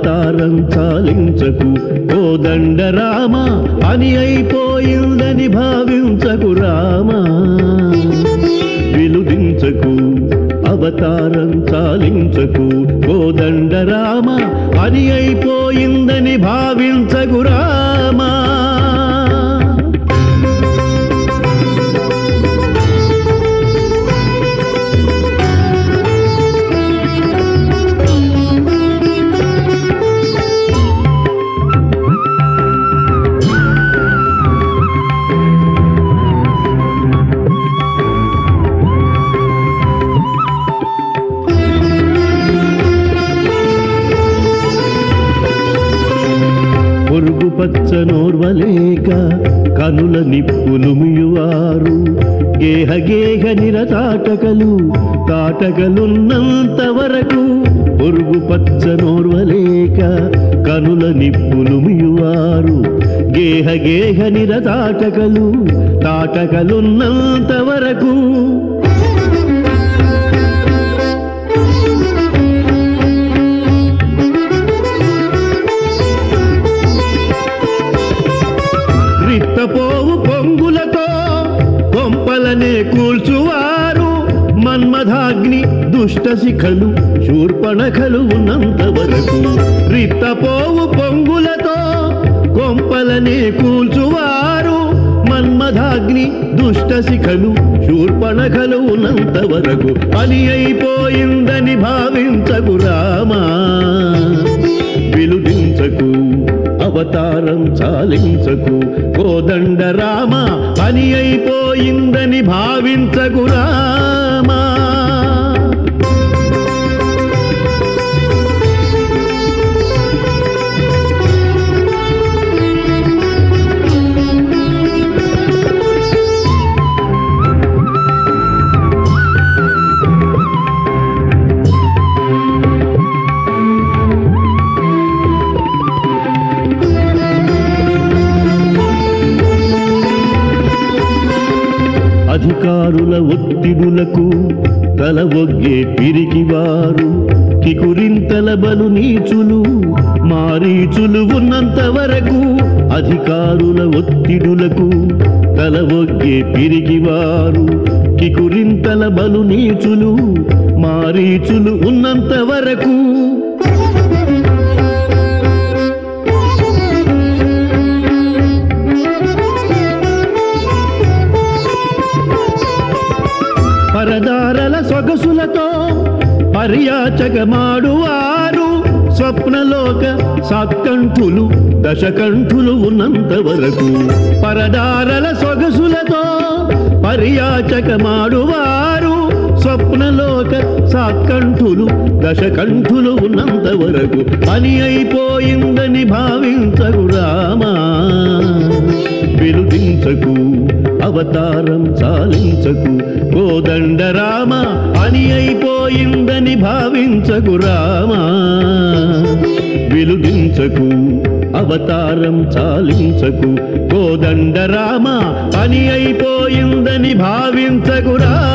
అవతారం చాలించకు కోదండ రామ పని అయిపోయిందని భావించకు రామా విలుదించకు అవతారం చాలించకు కోదండ రామ పని అయిపోయిందని భావించకు రామా పొరుగు పచ్చనోర్వలేక కనుల నిప్పులు మియువారు గేహ గేహ నిరతాటకలు తాటకలున్నంత వరకు పొరుగు పచ్చనోర్వలేక కనుల నిప్పులు మియువారు గేహ గేహ నిరతాటకలు తాటకలున్నంత వరకు రిత్తపోవు పొంగులతో కొంపలనే కూల్చువారు మన్మధాగ్ని దుష్ట శిఖలు శూర్పణఖలు ఉన్నంత వరకు రిత్తపోవు పొంగులతో కొంపలనే కూల్చువారు మన్మధాగ్ని దుష్ట శిఖలు శూర్పణఖలు ఉన్నంత వరకు పని అయిపోయిందని భావించకు రామా విలుదించకు అవతారం చాలించకు కోదండ రామ పని అయిపోయిందని భావించకు రామా అధికారుల ఒత్తిడులకు తల ఒగ్గే పిరికివారు కికురింతల బలు నీచులు మారీచులు ఉన్నంత వరకు అధికారుల ఒత్తిడులకు తల ఒగ్గే పిరికివారు కికురింతల బలు నీచులు మారీచులు ఉన్నంత వరకు పరదారల సొగసులతో పర్యాచకమాడువారు స్వప్నలోక సత్కంఠులు దశకంఠులు ఉన్నంత వరకు పరదారల సొగసులతో పర్యాచకమాడువారు స్వప్నలోక సాత్కంఠులు దశకంఠులు ఉన్నంత వరకు పని అయిపోయిందని భావించరు రామా విలుదించకు అవతారం చాలించకు కోదండ రామ పని అయిపోయిందని భావించకు రామా విలుదించకు అవతారం చాలించకు కోదండ రామ పని అయిపోయిందని భావించకు రామా